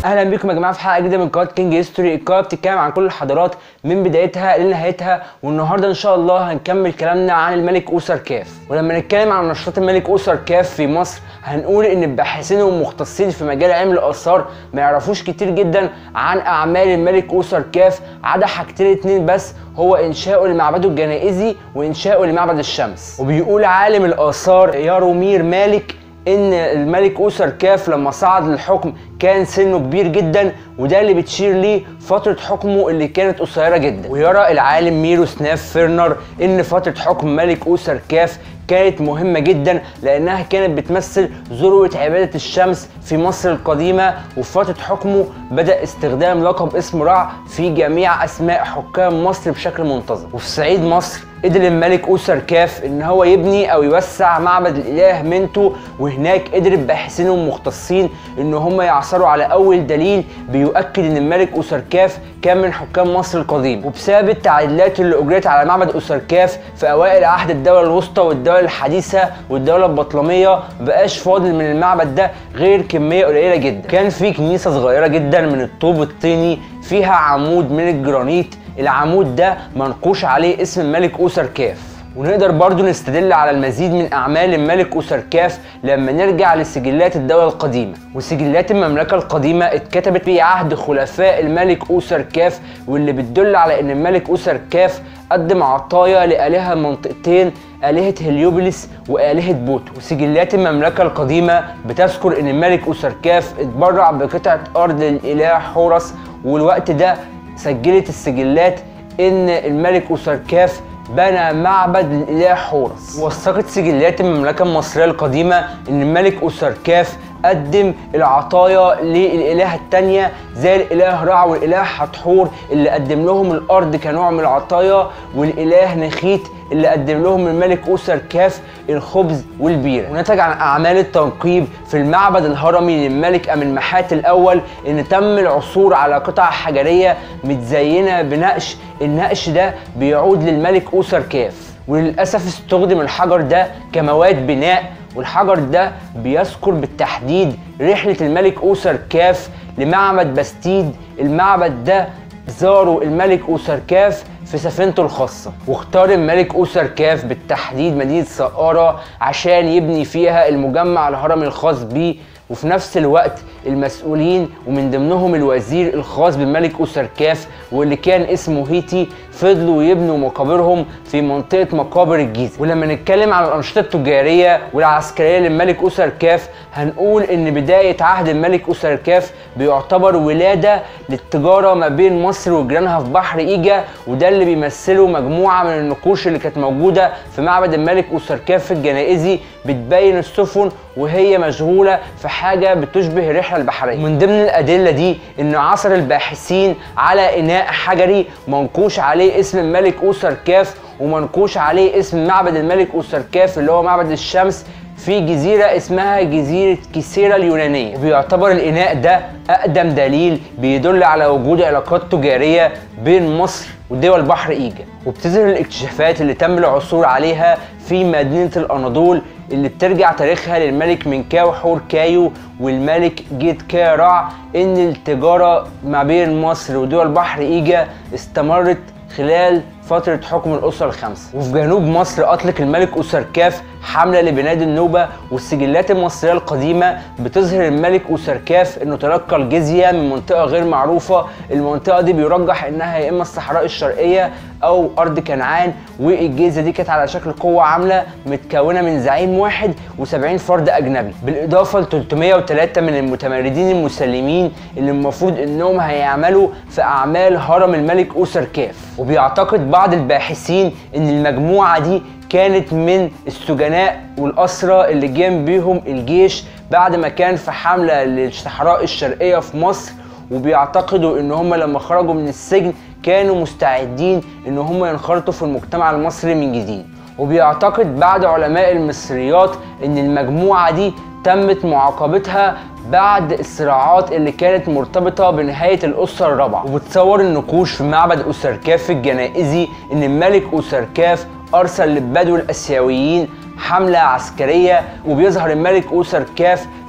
اهلا بيكم يا جماعه في حلقه جديده من قناه كينج هيستوري القناه بتتكلم عن كل الحضارات من بدايتها لنهايتها والنهارده ان شاء الله هنكمل كلامنا عن الملك اوسر كاف ولما نتكلم عن نشاطات الملك اوسر كاف في مصر هنقول ان الباحثين والمختصين في مجال علم الاثار ما يعرفوش كتير جدا عن اعمال الملك اوسر كاف عدا حاجتين اتنين بس هو انشاؤه لمعبده الجنائزي وانشاؤه لمعبد الشمس وبيقول عالم الاثار يارومير مالك ان الملك اوسر كاف لما صعد للحكم كان سنه كبير جدا وده اللي بتشير ليه فترة حكمه اللي كانت قصيرة جدا ويرى العالم ميرو سناف فيرنر ان فترة حكم ملك اوسر كاف كانت مهمة جدا لأنها كانت بتمثل ذروة عبادة الشمس في مصر القديمة وفي فترة حكمه بدأ استخدام لقب اسم رع في جميع أسماء حكام مصر بشكل منتظم وفي صعيد مصر قدر الملك أوسر كاف إن هو يبني أو يوسع معبد الإله منتو وهناك قدر الباحثين والمختصين إن هم يعثروا على أول دليل بيؤكد إن الملك أوسر كاف كان من حكام مصر القديم وبسبب التعديلات اللي أجريت على معبد أوسر كاف في أوائل عهد الدولة الوسطى والدولة الحديثة والدولة البطلمية مبقاش فاضل من المعبد ده غير كمية قليلة جدا كان في كنيسة صغيرة جدا من الطوب الطيني فيها عمود من الجرانيت العمود ده منقوش عليه اسم الملك أوسر كاف ونقدر برضو نستدل على المزيد من أعمال الملك أوسر كاف لما نرجع لسجلات الدولة القديمة وسجلات المملكة القديمة اتكتبت في عهد خلفاء الملك أوسر كاف واللي بتدل على إن الملك أوسر كاف قدم عطايا لآلهة منطقتين آلهة هليوبلس وآلهة بوتو وسجلات المملكة القديمة بتذكر إن الملك أوسر كاف اتبرع بقطعة أرض للإله حورس والوقت ده سجلت السجلات ان الملك اوسركاف بنى معبد للاله حورس وثقت سجلات المملكه المصريه القديمه ان الملك اوسركاف قدم العطايا للالهه الثانيه زي الاله رع والاله حتحور اللي قدم لهم الارض كنوع من العطايا والاله نخيت اللي قدم لهم الملك اوسر كاف الخبز والبيره ونتج عن اعمال التنقيب في المعبد الهرمي للملك امنمحات الاول ان تم العثور على قطع حجريه متزينه بنقش النقش ده بيعود للملك اوسر كاف وللاسف استخدم الحجر ده كمواد بناء والحجر ده بيذكر بالتحديد رحله الملك اوسر كاف لمعبد باستيد المعبد ده زاروا الملك اوسر كاف في سفينته الخاصة واختار الملك أوسر كاف بالتحديد مدينة سقارة عشان يبني فيها المجمع الهرمي الخاص بيه وفي نفس الوقت المسؤولين ومن ضمنهم الوزير الخاص بالملك أوسر كاف واللي كان اسمه هيتي فضلوا يبنوا مقابرهم في منطقة مقابر الجيزة ولما نتكلم عن الأنشطة التجارية والعسكرية للملك أوسر كاف هنقول إن بداية عهد الملك أوسر كاف بيعتبر ولادة للتجارة ما بين مصر وجيرانها في بحر إيجا وده اللي بيمثله مجموعة من النقوش اللي كانت موجودة في معبد الملك أوسر كاف الجنائزي بتبين السفن وهي مشغولة في حاجة بتشبه الرحلة البحرية من ضمن الأدلة دي إن عثر الباحثين على إناء حجري منقوش عليه اسم الملك أوسر كاف ومنقوش عليه اسم معبد الملك أوسر كاف اللي هو معبد الشمس في جزيرة اسمها جزيرة كيسيرا اليونانية وبيعتبر الإناء ده أقدم دليل بيدل على وجود علاقات تجارية بين مصر ودول بحر إيجا وبتظهر الاكتشافات اللي تم العثور عليها في مدينة الأناضول اللي بترجع تاريخها للملك منكاو حور كايو والملك جيت كارع ان التجارة ما بين مصر ودول بحر ايجا استمرت خلال فترة حكم الأسرة الخمسة وفي جنوب مصر أطلق الملك أوسركاف حملة لبناد النوبة والسجلات المصرية القديمة بتظهر الملك أوسركاف إنه تلقى الجزية من منطقة غير معروفة المنطقة دي بيرجح إنها يا إما الصحراء الشرقية أو أرض كنعان والجزية دي كانت على شكل قوة عاملة متكونة من زعيم واحد و70 فرد أجنبي بالإضافة ل 303 من المتمردين المسلمين اللي المفروض إنهم هيعملوا في أعمال هرم الملك أوسركاف وبيعتقد بعض الباحثين ان المجموعه دي كانت من السجناء والأسرى اللي جام بيهم الجيش بعد ما كان في حملة للصحراء الشرقية في مصر وبيعتقدوا ان هم لما خرجوا من السجن كانوا مستعدين ان هم ينخرطوا في المجتمع المصري من جديد وبيعتقد بعض علماء المصريات ان المجموعة دي تمت معاقبتها بعد الصراعات اللي كانت مرتبطة بنهاية الأسرة الرابعة وبتصور النقوش في معبد أوسركاف الجنائزي إن الملك أوسركاف أرسل للبدو الآسيويين حملة عسكرية وبيظهر الملك أوسركاف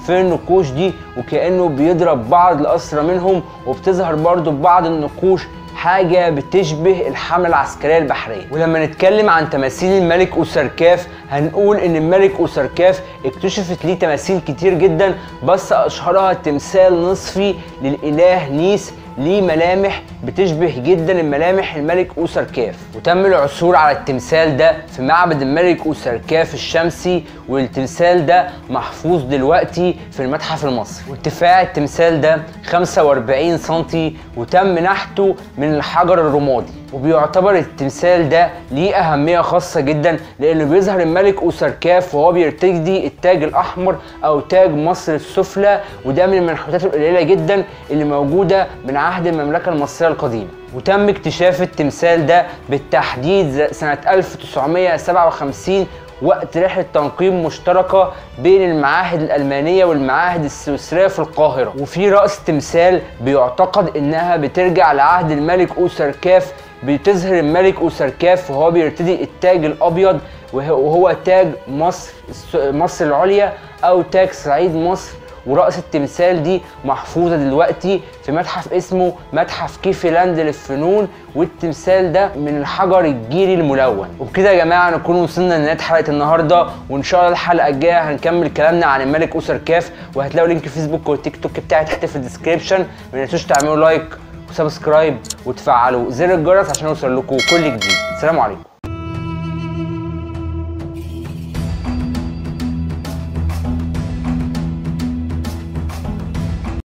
في النقوش دي وكانه بيضرب بعض الاسرى منهم وبتظهر برضو في بعض النقوش حاجة بتشبه الحملة العسكرية البحرية ولما نتكلم عن تماثيل الملك أوسركاف هنقول إن الملك أوسركاف اكتشفت ليه تماثيل كتير جدا بس أشهرها تمثال نصفي للإله نيس ليه ملامح بتشبه جدا الملامح الملك أوسركاف وتم العثور على التمثال ده في معبد الملك أوسركاف الشمسي والتمثال ده محفوظ دلوقتي في المتحف المصري وارتفاع التمثال ده 45 سنتي وتم نحته من الحجر الرمادي وبيعتبر التمثال ده ليه أهمية خاصة جدا لأنه بيظهر الملك أوسركاف وهو بيرتدي التاج الأحمر أو تاج مصر السفلى وده من المنحوتات القليلة جدا اللي موجودة من عهد المملكة المصرية القديمة وتم اكتشاف التمثال ده بالتحديد سنة 1957 وقت رحلة تنقيب مشتركة بين المعاهد الألمانية والمعاهد السويسرية في القاهرة وفي رأس تمثال بيعتقد إنها بترجع لعهد الملك أوسركاف بتظهر الملك أوسركاف وهو بيرتدي التاج الأبيض وهو تاج مصر مصر العليا أو تاج صعيد مصر ورأس التمثال دي محفوظة دلوقتي في متحف اسمه متحف كيفيلاند للفنون والتمثال ده من الحجر الجيري الملون وبكده يا جماعة نكون وصلنا لنهاية حلقة النهاردة وإن شاء الله الحلقة الجاية هنكمل كلامنا عن الملك أوسر كاف وهتلاقوا لينك الفيسبوك والتيك توك بتاعي تحت في الديسكريبشن ما تنسوش تعملوا لايك وسبسكرايب وتفعلوا زر الجرس عشان يوصل لكم كل جديد سلام عليكم